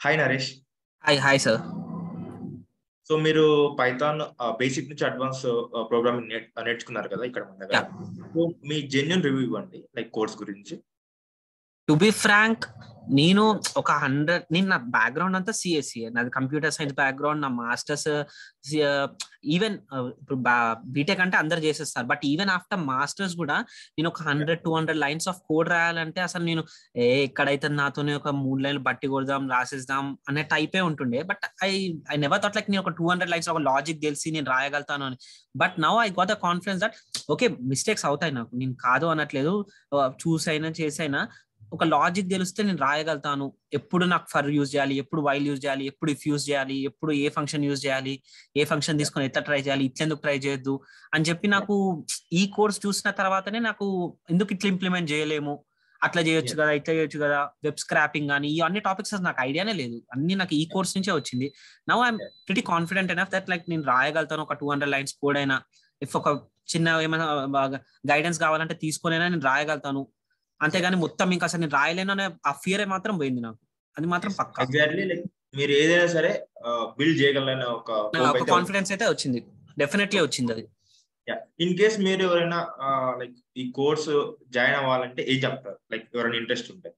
hi Naresh hi hi sir so మీరు Python basic నుంచి advance programming నేర్చుకున్నారు కదా ఇక్కడ మన దగ్గర సో మీ జెన్యున్ రివ్యూ ఇవ్వండి లైక్ కోర్స్ గురించి టు బి ఫ్రాంక్ నేను ఒక హండ్రెడ్ నేను నా బ్యాక్గ్రౌండ్ అంతా సిఎస్సి నాది కంప్యూటర్ సైన్స్ బ్యాక్గ్రౌండ్ నా మాస్టర్స్ ఈవెన్ ఇప్పుడు బీటెక్ అంటే అందరు చేసేస్తారు బట్ ఈవెన్ ఆఫ్టర్ మాస్టర్స్ కూడా నేను ఒక hundred two hundred lines of code రాయాలంటే అసలు నేను ఏ ఎక్కడైతే నాతోనే ఒక మూడు లైన్లు బట్టి కొడదాం రాసేద్దాం అనే టైపే ఉంటుండే but I I never thought like నేను ఒక టూ హండ్రెడ్ లైన్స్ ఒక లాజిక్ తెలిసి నేను రాయగలుగుతాను అని but now I got the confidence that okay mistakes అవుతాయి నాకు నేను కాదు అనట్లేదు చూసైనా చేసైనా ఒక లాజిక్ తెలిస్తే నేను రాయగలుగుతాను ఎప్పుడు నాకు ఫర్ యూజ్ చేయాలి ఎప్పుడు వైల్ యూజ్ చేయాలి ఎప్పుడు ఇఫ్ యూజ్ చేయాలి ఎప్పుడు ఏ ఫంక్షన్ యూజ్ చేయాలి ఏ ఫంక్షన్ తీసుకొని ఎట్లా ట్రై చేయాలి ఇట్లెందుకు ట్రై చేయొద్దు అని చెప్పి నాకు ఈ కోర్స్ చూసిన తర్వాతనే నాకు ఎందుకు ఇట్లా ఇంప్లిమెంట్ చేయలేము అట్లా చేయొచ్చు కదా ఇట్లా చేయొచ్చు కదా వెబ్ స్క్రాపింగ్ కానీ ఈ అన్ని టాపిక్స్ నాకు ఐడియానే లేదు అన్ని నాకు ఈ కోర్స్ నుంచే వచ్చింది now I'm pretty confident enough that like నేను రాయగలుగుతాను ఒక టూ హండ్రెడ్ లైన్స్ కోడ్ అయినా ఇఫ్ ఒక చిన్న ఏమైనా గైడెన్స్ కావాలంటే తీసుకొనైనా నేను రాయగలుగుతాను అంతేగాని మొత్తం ఇంకా అసలు నేను రాయలేను అనే ఆ ఫియర్ మాత్రం పోయింది నాకు అది మాత్రం పక్క ఎగ్జాక్ట్లీ లైక్ మీరు ఏదైనా సరే బిల్డ్ చేయగలరని ఒక ఒక కాన్ఫిడెన్స్ అయితే వచ్చింది డెఫినెట్లీ వచ్చింది అది ఇన్ కేస్ మీరు ఎవరైనా లైక్ ఈ కోర్స్ జాయిన్ అవ్వాలంటే ఏం చెప్తారు లైక్ ఎవరైనా ఇంట్రెస్ట్ ఉంటే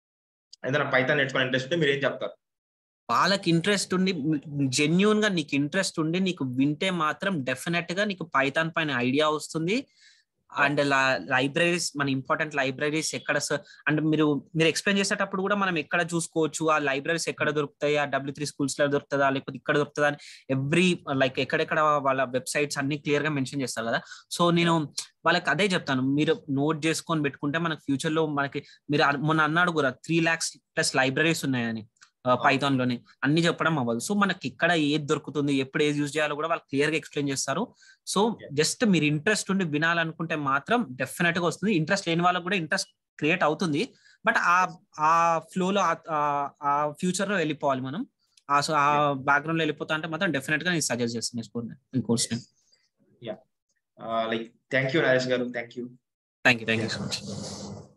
ఏదైనా పైతాన్ నేర్చుకునే ఇంట్రెస్ట్ ఉంటే మీరు ఏం చెప్తారు వాళ్ళకి ఇంట్రెస్ట్ ఉండి జెన్యున్ గా నీకు ఇంట్రెస్ట్ ఉండి నీకు వింటే మాత్రం డెఫినెట్ గా నీకు పైథాన్ పైన ఐడియా వస్తుంది అండ్ లైబ్రరీస్ మన ఇంపార్టెంట్ లైబ్రరీస్ ఎక్కడ అండ్ మీరు మీరు ఎక్స్ప్లెయిన్ చేసేటప్పుడు కూడా మనం ఎక్కడ చూసుకోవచ్చు ఆ లైబ్రరీస్ ఎక్కడ దొరుకుతాయి ఆ డబ్ల్యూ త్రీ స్కూల్స్ లో దొరుకుతుందా లేకపోతే ఇక్కడ దొరుకుతుందా అని ఎవ్రీ లైక్ ఎక్కడెక్కడ వాళ్ళ వెబ్సైట్స్ అన్ని క్లియర్ గా మెన్షన్ చేస్తారు కదా సో నేను వాళ్ళకి అదే చెప్తాను మీరు నోట్ చేసుకొని పెట్టుకుంటే మనకి ఫ్యూచర్ లో మనకి మీరు మొన్న అన్నాడు కూడా త్రీ లాక్స్ ప్లస్ లైబ్రరీస్ ఉన్నాయని పైథాన్ లోనే అన్ని చెప్పడం అవ్వదు సో మనకి ఇక్కడ ఏది దొరుకుతుంది ఎప్పుడు ఏది యూజ్ చేయాలో కూడా వాళ్ళు క్లియర్ గా ఎక్స్ప్లెయిన్ చేస్తారు సో జస్ట్ మీరు ఇంట్రెస్ట్ ఉండి వినాలనుకుంటే మాత్రం డెఫినెట్ గా వస్తుంది ఇంట్రెస్ట్ లేని వాళ్ళకి కూడా ఇంట్రెస్ట్ క్రియేట్ అవుతుంది బట్ ఆ ఆ ఫ్లోలో ఆ ఫ్యూచర్ లో వెళ్ళిపోవాలి మనం ఆ సో ఆ బ్యాక్గ్రౌండ్ లో వెళ్ళిపోతా అంటే మాత్రం డెఫినెట్ గా నేను సజెస్ట్ చేస్తాను ఈ course like thank you Naresh గారు thank you thank you thank you so much